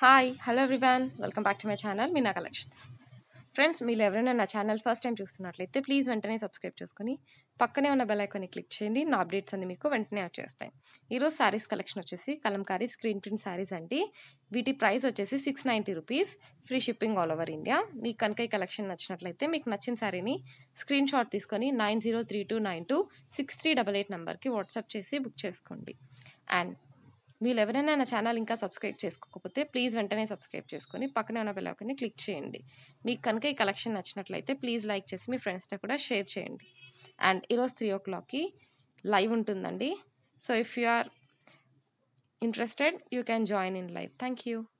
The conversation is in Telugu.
hi hello everyone welcome back to my channel Meena collections friends మీరు ఎవరైనా నా ఛానల్ ఫస్ట్ టైం చూస్తున్నట్లయితే ప్లీజ్ వెంటనే సబ్స్క్రైబ్ చేసుకొని పక్కనే ఉన్న బెల్ ఐకాన్ని క్లిక్ చేయండి నా అప్డేట్స్ అన్ని మీకు వెంటనే వచ్చేస్తాయి ఈరోజు శారీస్ కలెక్షన్ వచ్చేసి కలంకారీ స్క్రీన్ ప్రింట్ శారీస్ అండి వీటి ప్రైస్ వచ్చేసి six ninety rupees free shipping all over India మీకు కనుక ఈ కలెక్షన్ నచ్చినట్లయితే మీకు నచ్చిన శారీని స్క్రీన్ షాట్ తీసుకొని nine zero three two nine two six three double eight నెంబర్కి వాట్సాప్ చేసి బుక్ చేసుకోండి అండ్ మీరు ఎవరైనా నా ఛానల్ ఇంకా సబ్స్క్రైబ్ చేసుకోకపోతే ప్లీజ్ వెంటనే సబ్స్క్రైబ్ చేసుకొని పక్కనే ఉన్న బెల్ ఐకాన్ని క్లిక్ చేయండి మీకు కనుక ఈ కలెక్షన్ నచ్చినట్లయితే ప్లీజ్ లైక్ చేసి మీ ఫ్రెండ్స్తో కూడా షేర్ చేయండి అండ్ ఈరోజు త్రీ ఓ క్లాక్కి లైవ్ ఉంటుందండి so if you are interested you can join in live thank you